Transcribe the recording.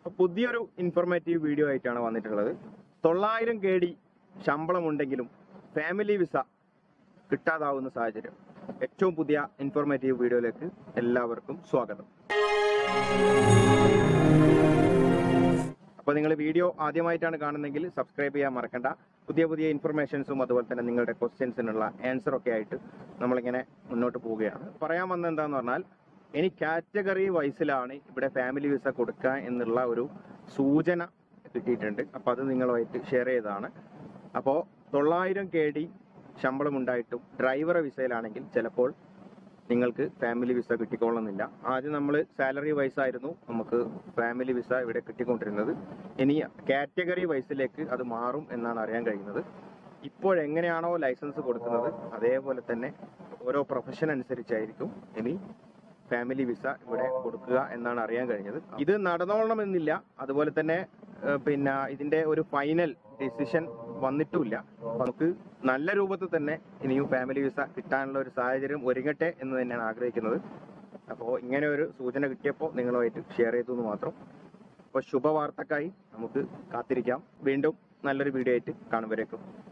അപ്പൊ പുതിയൊരു informative video ആയിട്ടാണ് വന്നിട്ടുള്ളത് തൊള്ളായിരം കെ ഡി ശമ്പളമുണ്ടെങ്കിലും ഫാമിലി വിസ കിട്ടാതാവുന്ന സാഹചര്യം ഏറ്റവും പുതിയ ഇൻഫോർമേറ്റീവ് വീഡിയോയിലേക്ക് എല്ലാവർക്കും സ്വാഗതം അപ്പോൾ നിങ്ങൾ വീഡിയോ ആദ്യമായിട്ടാണ് കാണുന്നതെങ്കിൽ സബ്സ്ക്രൈബ് ചെയ്യാൻ മറക്കണ്ട പുതിയ പുതിയ ഇൻഫർമേഷൻസും അതുപോലെ തന്നെ നിങ്ങളുടെ ക്വസ്റ്റ്യൻസിനുള്ള ആൻസർ ഒക്കെ ആയിട്ട് നമ്മളിങ്ങനെ മുന്നോട്ട് പോവുകയാണ് പറയാൻ വന്നത് എന്താന്ന് പറഞ്ഞാൽ ഇനി കാറ്റഗറി വൈസിലാണ് ഇവിടെ ഫാമിലി വിസ കൊടുക്കുക എന്നുള്ള ഒരു സൂചന കിട്ടിയിട്ടുണ്ട് അപ്പോൾ അത് നിങ്ങളുമായിട്ട് ഷെയർ ചെയ്തതാണ് അപ്പോൾ തൊള്ളായിരം കെ ഡി ശമ്പളം ഉണ്ടായിട്ടും ഡ്രൈവർ വിസയിലാണെങ്കിൽ ചിലപ്പോൾ നിങ്ങൾക്ക് ഫാമിലി വിസ കിട്ടിക്കൊള്ളുന്നില്ല ആദ്യം നമ്മൾ സാലറി വൈസ് ആയിരുന്നു നമുക്ക് ഫാമിലി വിസ ഇവിടെ കിട്ടിക്കൊണ്ടിരുന്നത് ഇനി കാറ്റഗറി വൈസിലേക്ക് അത് മാറും എന്നാണ് അറിയാൻ കഴിയുന്നത് ഇപ്പോഴെങ്ങനെയാണോ ലൈസൻസ് കൊടുക്കുന്നത് അതേപോലെ തന്നെ ഓരോ പ്രൊഫഷൻ അനുസരിച്ചായിരിക്കും ഇനി ഫാമിലി വിസ ഇവിടെ കൊടുക്കുക എന്നാണ് അറിയാൻ കഴിഞ്ഞത് ഇത് നടന്നോളണമെന്നില്ല അതുപോലെ തന്നെ ഏഹ്, പിന്നെ ഇതിന്റെ ഒരു ഫൈനൽ ഡിസിഷൻ വന്നിട്ടുമില്ല അപ്പൊ നമുക്ക് നല്ല രൂപത്തിൽ തന്നെ ഇനിയും ഫാമിലി വിസ കിട്ടാനുള്ള ഒരു സാഹചര്യം ഒരുങ്ങട്ടെ എന്ന് തന്നെയാണ് ആഗ്രഹിക്കുന്നത് അപ്പോൾ ഇങ്ങനെ ഒരു സൂചന കിട്ടിയപ്പോൾ നിങ്ങളുമായിട്ട് ഷെയർ ചെയ്തു എന്ന് മാത്രം അപ്പോൾ ശുഭവാർത്തക്കായി നമുക്ക് കാത്തിരിക്കാം വീണ്ടും നല്ലൊരു വീഡിയോ ആയിട്ട് കാണുമ്പോഴേക്കും